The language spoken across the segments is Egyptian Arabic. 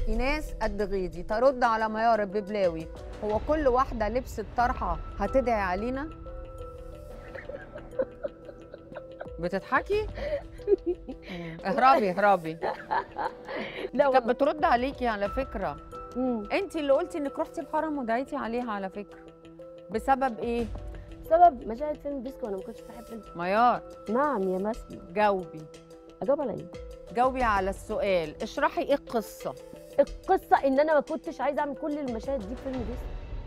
ايناس قد غيدي ترد على ميار الببلاوي هو كل واحده لبست طرحه هتدعي علينا بتضحكي مم. اهربي اهربي لا كانت والله بترد عليكي على فكره مم. انت اللي قلتي انك رحتي الحرم ودعيتي عليها على فكره بسبب ايه سبب مشاهد فيلم ديسكو انا ما كنتش بحب ال- ميار نعم يا مسمى جاوبي اجاوب على ايه جاوبي على السؤال اشرحي ايه القصه القصه ان انا ما كنتش عايزه اعمل كل المشاهد دي في فيلم ديسكو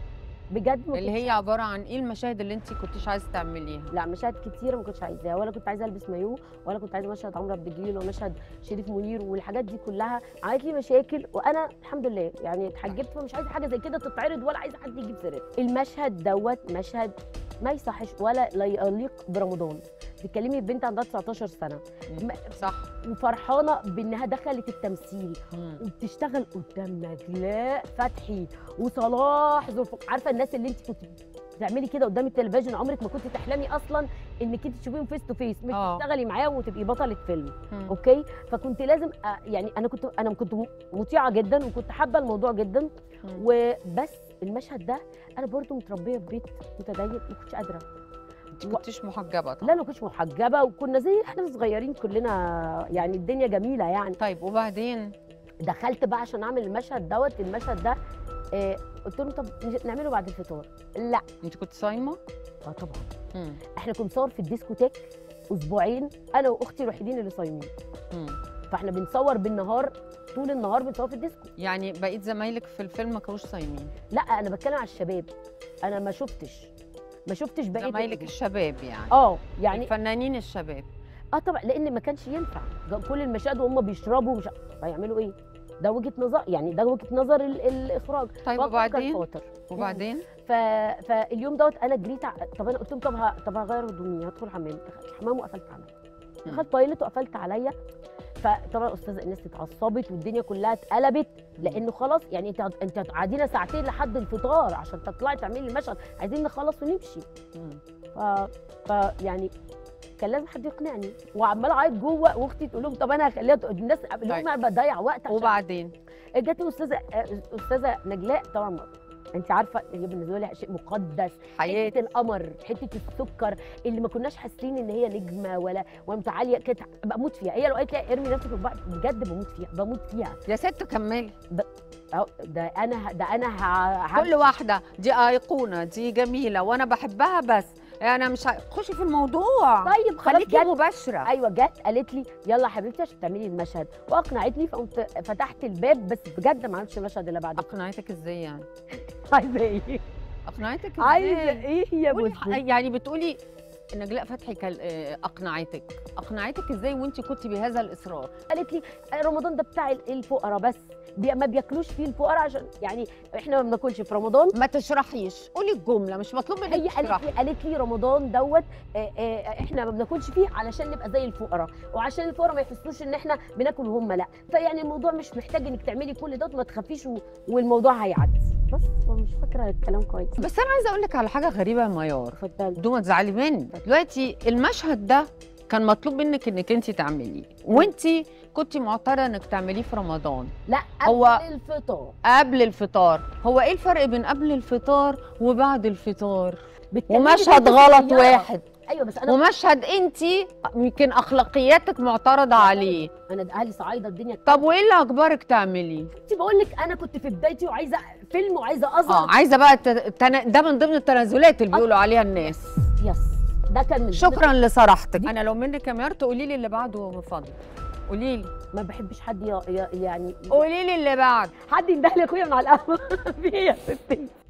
بجد ما اللي كنتش هي عباره عن ايه المشاهد اللي انت كنتش عايزه تعمليها لا مشاهد كتيره ما كنتش عايزاها ولا كنت عايزه البس مايو ولا كنت عايزه مشهد عمرو عبد الجليل ولا مشهد شريف منير والحاجات دي كلها عملت لي مشاكل وانا الحمد لله يعني اتحجبت فمش عايزه حاجه زي كده تتعرض ولا عايزه حد يجيب سيرتها المشهد دوت مشهد ما يصحش ولا لا يليق برمضان تتكلمي بنت عندها 19 سنه ما- صح وفرحانه بانها دخلت التمثيل مم. وبتشتغل قدام نجلاء فتحي وصلاح ذو عارفه الناس اللي انت كنت بتعملي كده قدام التلفزيون عمرك ما كنت تحلمي اصلا انك انت تشوفيهم فيس تو فيس مش آه. تشتغلي معاهم وتبقي بطله فيلم مم. اوكي فكنت لازم أ- يعني انا كنت انا كنت م- مطيعه جدا وكنت حابه الموضوع جدا مم. وبس المشهد ده انا برضو متربيه في بيت متدين ما كنتش قادره انت كنتش محجبه طبعا لا انا ما كنتش محجبه وكنا زي احنا صغيرين كلنا يعني الدنيا جميله يعني طيب وبعدين دخلت بقى عشان اعمل المشهد دوت المشهد ده آه قلت لهم طب نج- نعمله بعد الفطار لا انت كنت صايمه اه طبعا مم. احنا كنا بنصور في الديسكوتيك اسبوعين انا واختي الوحيدين اللي صايمين مم. فاحنا بنصور بالنهار طول النهار بنصور في الديسكو يعني بقيت زمايلك في الفيلم ما كانوش صايمين لا انا بتكلم على الشباب انا ما شفتش ما شفتش بقيه زمايلك ال- الشباب يعني اه يعني الفنانين الشباب اه طبعا لان ما كانش ينفع ده كل المشاهد وهم بيشربوا مش هيعملوا ايه ده وجهه نظر يعني ده وجهه نظر ال- الاخراج طيب فهو كان وبعدين فاطر. وبعدين ف... فاليوم دوت انا جريت ع... طب انا قلت لهم طب ه... طب هغير هدومي هدخل حمام دخلت الحمام وقفلت عليا مم. دخلت تويلت وقفلت عليا فطبعا استاذه الناس اتعصبت والدنيا كلها اتقلبت لانه خلاص يعني انت انت قاعدين ساعتين لحد الفطار عشان تطلعي تعملي المشهد عايزين نخلص ونمشي مم. ف... ف يعني كان لازم حد يقنعني وعمال اعيط جوه واختي تقول لهم طب انا هخليها تقول- الناس اللي طيب. هم بضيع وقت عشان وبعدين جت استاذه استاذه نجلاء طبعا انت عارفه هي بالنسبه لي شيء مقدس حياتي حته القمر حته السكر اللي ما كناش حاسين ان هي نجمه ولا ولا متعاليه كانت بموت فيها هي لو قالت لي ارمي نفسك في البحر بجد بموت فيها بموت فيها يا ست كملي أهو ده انا ه- ده انا ه- ه- كل واحده دي ايقونه دي جميله وانا بحبها بس انا مش ه- خشي في الموضوع طيب خلاص خليكي جت مباشره ايوه جت قالت لي يلا يا حبيبتي عشان تعملي المشهد واقنعتني فقمت فتحت الباب بس بجد ما عملتش المشهد اللي بعد اقنعتك ازاي يعني عايزه ايه اقنعتك ازاي عايزه ايه يا قولي بص ح- يعني بتقولي نجلاء فتحي كال- آه، اقنعتك اقنعتك ازاي وانت كنت بهذا الاصرار قالت لي رمضان ده بتاع الفقراء بس بي ما بياكلوش فيه الفقراء عشان يعني احنا ما بناكلش في رمضان ما تشرحيش قولي الجمله مش مطلوب منك هي قالت تشرحي لي قالت لي رمضان دوت آه، آه، احنا ما بناكلش فيه علشان نبقى زي الفقراء وعشان الفقراء ما يحسوش ان احنا بناكل وهم لا فيعني الموضوع مش محتاج انك تعملي كل دوت ما تخافيش و- والموضوع هيعدي بس مش فاكره الكلام كويس بس انا عايزه اقول لك على حاجه غريبه يا ميار اتفضلي بدون ما تزعلي مني دلوقتي المشهد ده كان مطلوب منك انك انت تعمليه وانت كنت معترضه انك تعمليه في رمضان لا قبل هو- الفطار قبل الفطار هو ايه الفرق بين قبل الفطار وبعد الفطار بتكلمي ومشهد بنت غلط صغيرة. واحد ايوه بس انا ومشهد انت يمكن اخلاقياتك معترضه عليه انا اهلي صعايده الدنيا طب وايه اللي اجبرك تعمليه كنت بقول لك انا كنت في بدايتي وعايزه فيلم وعايزه اظهر اه عايزه بقى الت- التنا... ده من ضمن التنازلات اللي بيقولوا عليها الناس يس ده كان من شكرا لصراحتك انا لو منك يا ميار تقولي لي اللي بعده من فضلك قولي لي ما بحبش حد ي- ي- يعني قولي لي اللي بعد حد يندهلي اخويا من على القهوه في إيه يا ستي